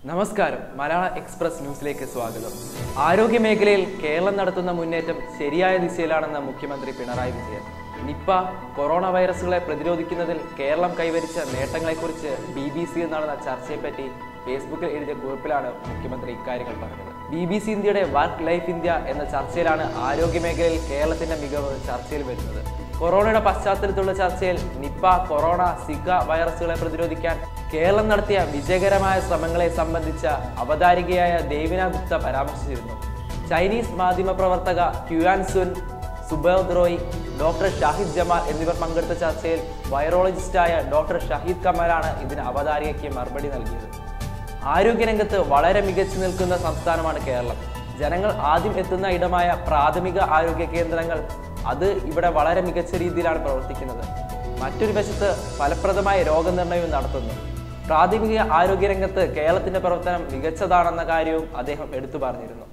നമസ്കാരം മലയാള എക്സ്പ്രസ് ന്യൂസിലേക്ക് സ്വാഗതം ആരോഗ്യ മേഖലയിൽ കേരളം നടത്തുന്ന മുന്നേറ്റം ശരിയായ ദിശയിലാണെന്ന് മുഖ്യമന്ത്രി പിണറായി വിജയൻ നിപ്പ കൊറോണ വൈറസുകളെ പ്രതിരോധിക്കുന്നതിൽ കേരളം കൈവരിച്ച നേട്ടങ്ങളെക്കുറിച്ച് ബി ബി സിയിൽ നടന്ന ചർച്ചയെപ്പറ്റി ഫേസ്ബുക്കിൽ എഴുതിയ കുറിപ്പിലാണ് മുഖ്യമന്ത്രി ഇക്കാര്യങ്ങൾ പറഞ്ഞത് ബി ബി സി ഇന്ത്യയുടെ വർക്ക് ലൈഫ് ഇന്ത്യ എന്ന ചർച്ചയിലാണ് ആരോഗ്യ മേഖലയിൽ കേരളത്തിന്റെ മികവ് ചർച്ചയിൽ വരുന്നത് കൊറോണയുടെ പശ്ചാത്തലത്തിലുള്ള ചർച്ചയിൽ നിപ്പ കൊറോണ സിക വൈറസുകളെ പ്രതിരോധിക്കാൻ കേരളം നടത്തിയ വിജയകരമായ ശ്രമങ്ങളെ സംബന്ധിച്ച അവതാരികയായ ദേവിന ഗുപ്ത പരാമർശിച്ചിരുന്നു ചൈനീസ് മാധ്യമ പ്രവർത്തക ക്യുയാൻ സുൻ സുബോധ് റോയ് ഡോക്ടർ ഷാഹിദ് ജമാൽ എന്നിവർ പങ്കെടുത്ത ചർച്ചയിൽ വൈറോളജിസ്റ്റായ ഡോക്ടർ ഷഹീദ് കമാലാണ് ഇതിന് അവതാരികയ്ക്ക് മറുപടി നൽകിയത് ആരോഗ്യരംഗത്ത് വളരെ മികച്ചു നിൽക്കുന്ന സംസ്ഥാനമാണ് കേരളം ജനങ്ങൾ ആദ്യം എത്തുന്ന ഇടമായ പ്രാഥമിക ആരോഗ്യ കേന്ദ്രങ്ങൾ അത് ഇവിടെ വളരെ മികച്ച രീതിയിലാണ് പ്രവർത്തിക്കുന്നത് മറ്റൊരു വശത്ത് ഫലപ്രദമായ രോഗനിർണയവും നടത്തുന്നു പ്രാഥമിക ആരോഗ്യരംഗത്ത് കേരളത്തിന്റെ പ്രവർത്തനം മികച്ചതാണെന്ന കാര്യവും അദ്ദേഹം എടുത്തു പറഞ്ഞിരുന്നു